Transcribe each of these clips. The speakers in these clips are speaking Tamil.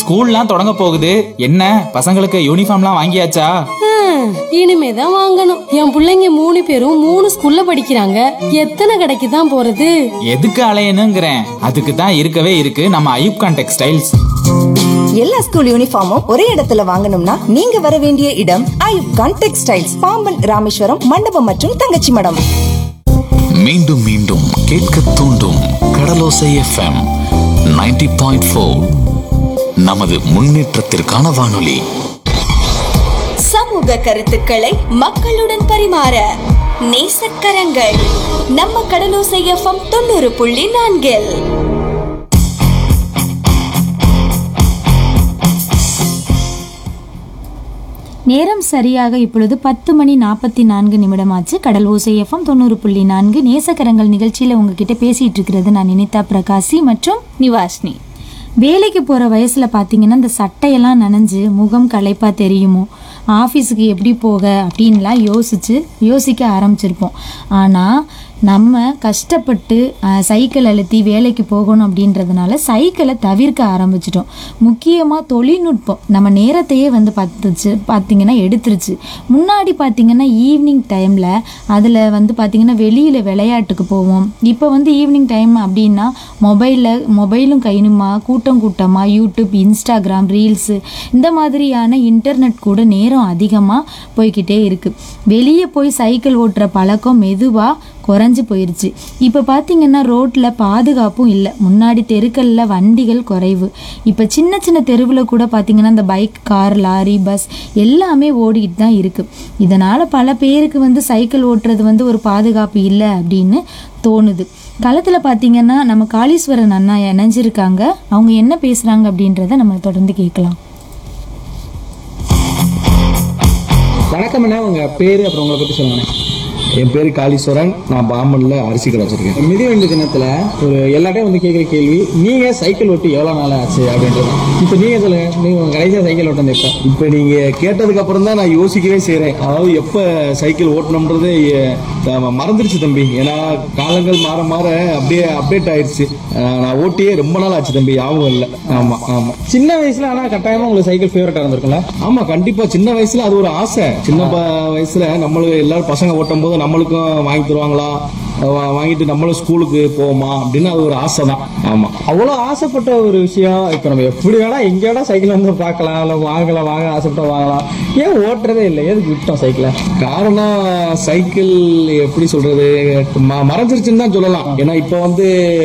ஸ்கூல்லாம் தொடங்க போகுது என்ன பசங்களுக்கு யூனிஃபார்ம்லாம் வாங்கியாச்சா ஹம், இனிமேதான் வாங்கணும் என் புள்ளைங்க மூணு பேரும் மூணு ஸ்கூல்ல படிக்கிறாங்க எத்தனை கடைக்கு தான் போறது எதுக்கு அலையணுங்கிறேன் அதுக்கு தான் இருக்கவே இருக்கு நம்ம ஐயூப்கான் டெக்ஸ்டைல்ஸ் எல்லா ஸ்கூல் யூனிஃபார்மும் ஒரே இடத்துல வாங்கணும்னா நீங்க வர வேண்டிய இடம் ஐயூப் கான் டெக்ஸ்டைல்ஸ் பாம்பன் ராமேஸ்வரம் மண்டபம் மற்றும் தங்கச்சி மடம் மீண்டும் மீண்டும் கேட்க தூண்டும் கடலோசை எஃப்எம் 90.4 பாயிண்ட் நமது முன்னேற்றத்திற்கான வானொலி சமூக கருத்துக்களை மக்களுடன் பரிமாற நேசக்கரங்கள் நம்ம கடலோசை எஃப்எம் தொண்ணூறு புள்ளி நான்கில் நேரம் சரியாக இப்பொழுது பத்து மணி நாற்பத்தி நான்கு நிமிடமாச்சு கடல் ஓசை எஃப்எம் தொண்ணூறு புள்ளி நான்கு நேசக்கரங்கள் நிகழ்ச்சியில் உங்ககிட்ட பேசிட்டு இருக்கிறது நான் நினிதா பிரகாசி மற்றும் நிவாஷினி வேலைக்கு போகிற வயசில் பார்த்தீங்கன்னா இந்த சட்டையெல்லாம் நனைஞ்சு முகம் களைப்பாக தெரியுமோ ஆஃபீஸுக்கு எப்படி போக அப்படின்லாம் யோசிச்சு யோசிக்க ஆரம்பிச்சிருப்போம் ஆனால் நம்ம கஷ்டப்பட்டு அஹ், சைக்கிள் அழுத்தி வேலைக்கு போகணும் அப்படின்றதுனால சைக்கிளை தவிர்க்க ஆரம்பிச்சிட்டோம் முக்கியமாக தொழில்நுட்பம் நம்ம நேரத்தையே வந்து பார்த்துச்சு பார்த்தீங்கன்னா எடுத்துருச்சு முன்னாடி பார்த்தீங்கன்னா ஈவினிங் டைமில் அதில் வந்து பார்த்தீங்கன்னா வெளியில் விளையாட்டுக்கு போவோம் இப்போ வந்து ஈவினிங் டைம் அப்படின்னா மொபைலில் மொபைலும் கைனுமா கூட்டம் கூட்டமாக யூடியூப் இன்ஸ்டாகிராம் ரீல்ஸு இந்த மாதிரியான இன்டர்நெட் கூட நேரம் அதிகமாக போய்க்கிட்டே இருக்குது வெளியே போய் சைக்கிள் ஓட்டுற பழக்கம் மெதுவாக குறைஞ்சு போயிருச்சு இப்போ பார்த்தீங்கன்னா ரோட்டில் பாதுகாப்பும் இல்லை முன்னாடி தெருக்களில் வண்டிகள் குறைவு இப்போ சின்ன சின்ன தெருவில் கூட பார்த்தீங்கன்னா இந்த பைக் கார் லாரி பஸ் எல்லாமே ஓடிக்கிட்டு தான் இருக்குது இதனால் பல பேருக்கு வந்து சைக்கிள் ஓட்டுறது வந்து ஒரு பாதுகாப்பு இல்லை அப்படின்னு தோணுது களத்தில் பார்த்தீங்கன்னா நம்ம காளீஸ்வரன் அண்ணா இணைஞ்சிருக்காங்க அவங்க என்ன பேசுகிறாங்க அப்படின்றத நம்ம தொடர்ந்து கேட்கலாம் வணக்கம் அண்ணா உங்க பேரு அப்புறம் உங்களை பத்தி சொல்லுங்க என் பேர் காளீஸ்வரன் நான் பாம்பன்ல அரிசி கடை வச்சிருக்கேன் மிதிவண்டி தினத்துல ஒரு எல்லாத்தையும் வந்து கேட்குற கேள்வி நீங்க சைக்கிள் ஓட்டி எவ்வளவு நாள் ஆச்சு அப்படின்றது இப்போ நீங்க சொல்லுங்க நீங்க உங்க கடைசியா சைக்கிள் ஓட்டம் எப்போ இப்போ நீங்க கேட்டதுக்கு அப்புறம் தான் நான் யோசிக்கவே செய்றேன் அதாவது எப்ப சைக்கிள் ஓட்டணும்ன்றது அஹ், மறந்துருச்சு தம்பி ஏன்னா காலங்கள் மாற மாற அப்படியே அப்டேட் ஆயிடுச்சு அஹ், நான் ஓட்டியே ரொம்ப நாள் ஆச்சு தம்பி ஞாபகம் இல்லை ஆமா ஆமா சின்ன வயசுல ஆனா கட்டாயமா உங்களுக்கு சைக்கிள் ஃபேவரட்டா இருந்திருக்கும்ல ஆமா கண்டிப்பா சின்ன வயசுல அது ஒரு ஆசை சின்ன ப- வயசுல நம்மளுக்கு எல்லாரும் பசங்க ஓட்டும் போது நம்மளுக்கும் வாங்கி தருவாங்களா வா- வாங்கிட்டு நம்மளும் ஸ்கூலுக்கு போவோமா அப்படின்னு அது ஒரு ஆசை தான் ஆமா அவ்வளோ ஆசைப்பட்ட ஒரு விஷயம் இப்போ நம்ம எப்படி வேணா எங்க வேணா சைக்கிள் வந்து பார்க்கலாம் இல்லை வாங்கலாம் வாங்க ஆசைப்பட்டா வாங்கலாம் ஏன் ஓட்டுறதே இல்லை எதுக்கு விட்டோம் சைக்கிளை காரணம் சைக்கிள் எப்படி சொல்றது ம- மறைஞ்சிருச்சுன்னு தான் சொல்லலாம் ஏன்னா இப்போ வந்து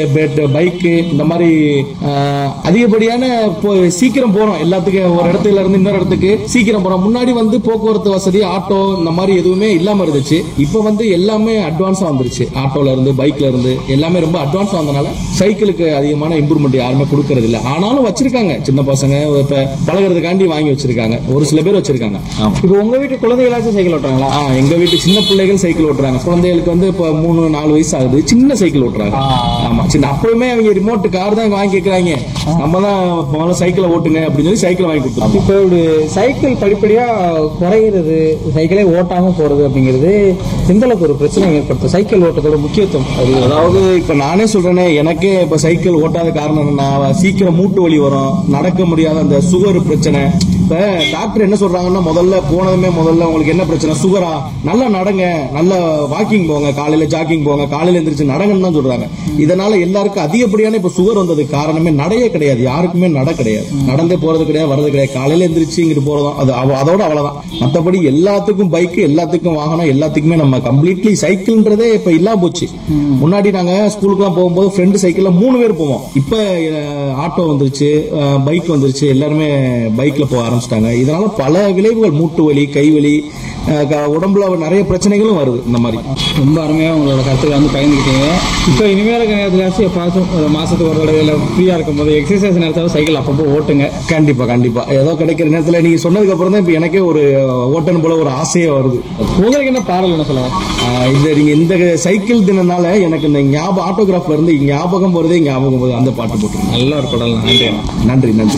பைக்கு இந்த மாதிரி ஆஹ், அதிகப்படியான இப்போ சீக்கிரம் போறோம் எல்லாத்துக்கும் ஒரு இடத்துல இருந்து இன்னொரு இடத்துக்கு சீக்கிரம் போறோம் முன்னாடி வந்து போக்குவரத்து வசதி ஆட்டோ இந்த மாதிரி எதுவுமே இல்லாம இருந்துச்சு இப்போ வந்து எல்லாமே அட்வான்ஸா வந்துருச்சு ஆட்டோல இருந்து பைக்ல இருந்து எல்லாமே ரொம்ப அட்வான்ஸா வந்தனால சைக்கிளுக்கு அதிகமான இம்ப்ரூவ்மெண்ட் யாருமே கொடுக்கறது இல்ல ஆனாலும் வச்சிருக்காங்க சின்ன பசங்க இப்ப பழகுறதுக்காண்டி வாங்கி வச்சிருக்காங்க ஒரு சில பேர் வச்சிருக்காங்க ஆமா இப்போ உங்க வீட்டு குழந்தைகளாச்சும் சைக்கிள் ஓட்டுறாங்களா ஆ எங்க வீட்டு சின்ன பிள்ளைகள் சைக்கிள் ஓட்டுறாங்க குழந்தைகளுக்கு வந்து இப்ப மூணு நாலு வயசு ஆகுது சின்ன சைக்கிள் ஓட்டுறாங்க ஆமா சின்ன அப்பவுமே அவங்க ரிமோட் கார் தான் வாங்கி கேக்குறாங்க நம்ம தான் முதல்ல சைக்கிளை ஓட்டுங்க அப்படின்னு சொல்லி சைக்கிள் வாங்கி கொடுத்தோம் இப்போ ஒரு சைக்கிள் படிப்படியா குறையிறது சைக்கிளே ஓட்டாம போறது அப்படிங்கிறது எந்த அளவுக்கு ஒரு பிரச்சனை ஏற்படுத்தும் சைக்கிள் ஓட்டத்தோட முக்கியத்துவம் அது அதாவது இப்ப நானே சொல்றேனே எனக்கே இப்ப சைக்கிள் ஓட்டாத காரணம் என்னன்னா சீக்கிரம் மூட்டு வலி வரும் நடக்க முடியாத அந்த சுகர் பிரச்சனை இப்ப டாக்டர் என்ன சொல்றாங்கன்னா முதல்ல போனதுமே முதல்ல உங்களுக்கு என்ன பிரச்சனை சுகரா நல்லா நடங்க நல்ல வாக்கிங் போங்க காலையில ஜாக்கிங் போங்க காலையில எந்திரிச்சு நடங்கன்னு தான் சொல்றாங்க இதனால எல்லாருக்கும் அதிகப்படியான இப்ப சுகர் வந்ததுக்கு காரணமே நடையே கிடையாது யாருக்குமே நட கிடையாது நடந்தே போறது கிடையாது வர்றது கிடையாது காலையில எந்திரிச்சு இங்கிட்டு போறதும் அது அவ- அதோட அவ்வளவுதான் மத்தபடி எல்லாத்துக்கும் பைக் எல்லாத்துக்கும் வாகனம் எல்லாத்துக்குமே நம்ம கம்ப்ளீட்லி சைக்கிள்ன்றதே இப்ப இல்லாம போச்சு முன்னாடி நாங்க ஸ்கூலுக்குலாம் போகும்போது ஃப்ரெண்டு சைக்கிள்ல மூணு பேர் போவோம் இப்ப அஹ், ஆட்டோ வந்துருச்சு பைக் வந்துருச்சு எல்லாருமே பைக்ல போக ஆரம்பிச்சிட்டாங்க இதனால பல விளைவுகள் மூட்டு வலி கை வலி அஹ், க- உடம்புல நிறைய பிரச்சனைகளும் வருது இந்த மாதிரி ரொம்ப அருமையா உங்களோட கருத்துக்களை வந்து பயந்துக்கிட்டீங்க இப்போ இனிமேல் இருக்க நேரத்தில் எப்பாச்சும் ஒரு மாசத்துக்கு ஒரு தடவை இல்லை ஃப்ரீயா இருக்கும்போது எக்ஸசைஸ் நேரத்தில் சைக்கிள் அப்பப்போ ஓட்டுங்க கண்டிப்பா கண்டிப்பா ஏதோ கிடைக்கிற நேரத்துல நீங்க சொன்னதுக்கு அப்புறம் தான் இப்ப எனக்கே ஒரு ஓட்டன் போல ஒரு ஆசையே வருது உங்களுக்கு என்ன பாடல் என்ன சொல்லுங்க ஆஹ் இந்த நீங்க இந்த சைக்கிள் தினனால எனக்கு இந்த ஞாபகம் ஆட்டோகிராஃப்ல இருந்து ஞாபகம் வருதே ஞாபகம் வருது அந்த பாட்டு போட்டுருங்க நல்ல ஒரு பாடல் நன்றி நன்றி நன்றி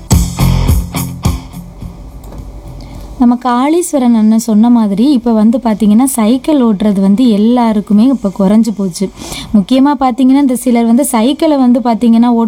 நம்ம காளீஸ்வரன் அண்ணன் சொன்ன மாதிரி இப்போ வந்து பார்த்தீங்கன்னா சைக்கிள் ஓட்டுறது வந்து எல்லாருக்குமே இப்போ குறைஞ்சு போச்சு முக்கியமாக பார்த்தீங்கன்னா இந்த சிலர் வந்து சைக்கிளை வந்து பார்த்தீங்கன்னா ஓட்ட